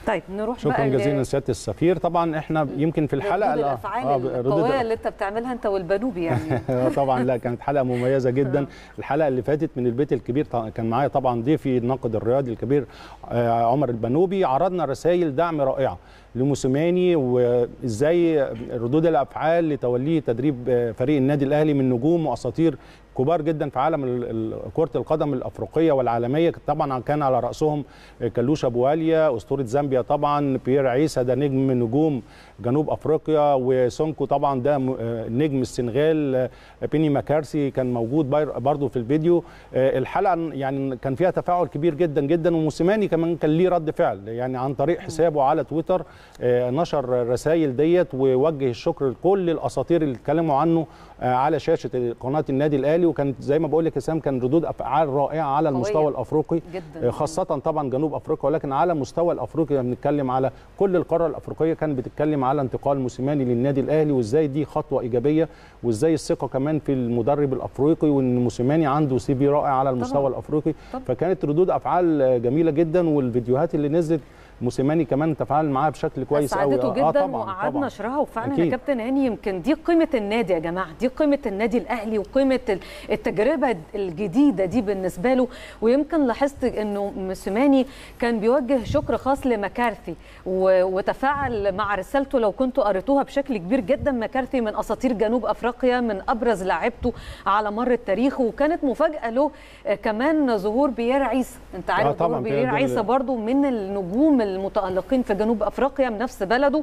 طيب نروح شكرا بقى جزيلا سياده السفير طبعا احنا يمكن في الحلقه ردود لا- الافعال آه، القويه ردود اللي انت بتعملها انت والبنوبي يعني آه، طبعا لا كانت حلقه مميزه جدا الحلقه اللي فاتت من البيت الكبير طبعاً كان معايا طبعا ضيفي الناقد الرياضي الكبير آه، عمر البنوبي عرضنا رسائل دعم رائعه لموسيماني وازاي ردود الافعال لتوليه تدريب آه، فريق النادي الاهلي من نجوم واساطير كبار جدا في عالم ال- ال- كره القدم الافريقيه والعالميه طبعا كان على راسهم كلوش ابو واليا اسطوره زامبيا طبعا بيير عيسى ده نجم من نجوم جنوب افريقيا وسونكو طبعا ده م- آه، نجم السنغال آه، بيني ماكارسي كان موجود باير- برضو في الفيديو آه، الحلقه يعني كان فيها تفاعل كبير جدا جدا وموسيماني كمان كان ليه رد فعل يعني عن طريق حسابه على تويتر آه، نشر الرسائل ديت ووجه الشكر لكل الاساطير اللي اتكلموا عنه آه، على شاشه قناه النادي الاهلي وكانت زي ما بقول لك يا سام كان ردود افعال رائعه على قوية. المستوى الافريقي جدا آه، خاصة طبعا جنوب افريقيا ولكن على مستوى الافريقي بنتكلم على كل القارة الافريقية كانت بتتكلم على انتقال موسيماني للنادي الاهلي وازاي دي خطوة ايجابية وازاي الثقة كمان في المدرب الافريقي وان موسيماني عنده سي في رائع على المستوى طبعاً. الافريقي طبعاً. فكانت ردود افعال آه، جميلة جدا والفيديوهات اللي نزلت موسيماني كمان تفاعل معاها بشكل كويس قوي ساعدته جدا طبعاً، وقعدنا طبعاً. نشرها وفعلا يا أكيد. كابتن هاني يمكن دي قيمه النادي يا جماعه دي قيمه النادي الاهلي وقيمه ال- التجربه الجديده دي بالنسبه له ويمكن لاحظت انه موسيماني كان بيوجه شكر خاص لمكارثي و- وتفاعل مع رسالته لو كنتوا قريتوها بشكل كبير جدا مكارثي من اساطير جنوب افريقيا من ابرز لاعبته على مر التاريخ وكانت مفاجاه له آه، كمان ظهور بيير عيسى انت عارف آه، طبعاً، ظهور بيير بيير عيسى دول- برضو من النجوم المتألقين في جنوب أفريقيا من نفس بلده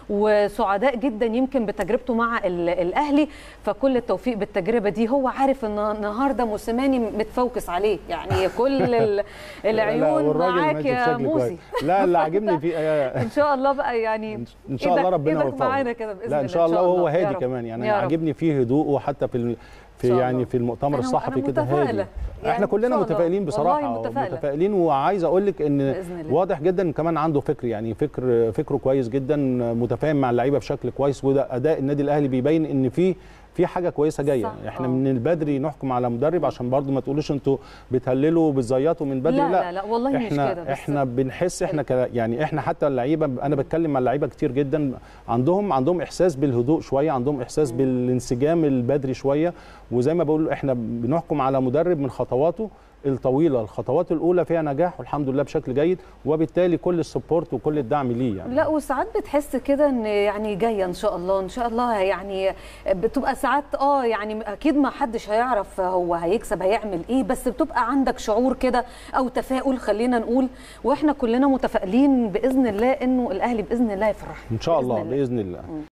وسعداء جدا يمكن بتجربته مع ال- الأهلي فكل التوفيق بالتجربة دي هو عارف ان النهارده موسيماني متفوكس عليه يعني كل ال- لا، العيون والراجل معاك ماشي يا بشكل موسي كويس. لا اللي عاجبني فيه آه، ان شاء الله بقى يعني ان شاء الله إيدك- ربنا إيدك يوفقه معانا كده باذن لا الله ان شاء الله وهو يا هادي رب. كمان يعني يا رب. عاجبني فيه هدوءه حتى في ال- في شاء يعني الله. في المؤتمر أنا- الصحفي أنا كده هادي متفائلة. يعني احنا إن كلنا شاء الله. متفائلين بصراحه والله متفائلة. متفائلين وعايز اقول لك ان بإذن الله. واضح جدا إن كمان عنده فكر يعني فكر فكره كويس جدا متفاهم مع اللعيبه بشكل كويس وده اداء النادي الاهلي بيبين ان في في حاجه كويسه جايه صح، احنا آه. من البدري نحكم على مدرب عشان برضو ما تقولوش انتوا بتهللوا وبتزيطوا من بدري لا لا لا لا والله مش احنا كده بس احنا بنحس احنا ك يعني احنا حتى اللعيبه انا بتكلم مع اللعيبه كتير جدا عندهم عندهم احساس بالهدوء شويه عندهم احساس بالانسجام البدري شويه وزي ما بقول احنا بنحكم على مدرب من خطواته الطويله الخطوات الاولى فيها نجاح والحمد لله بشكل جيد وبالتالي كل السبورت وكل الدعم ليه يعني لا وساعات بتحس كده ان يعني جايه ان شاء الله ان شاء الله يعني بتبقى ساعات اه يعني اكيد ما حدش هيعرف هو هيكسب هيعمل ايه بس بتبقى عندك شعور كده او تفاؤل خلينا نقول واحنا كلنا متفائلين باذن الله انه الاهلي باذن الله يفرح ان شاء الله باذن الله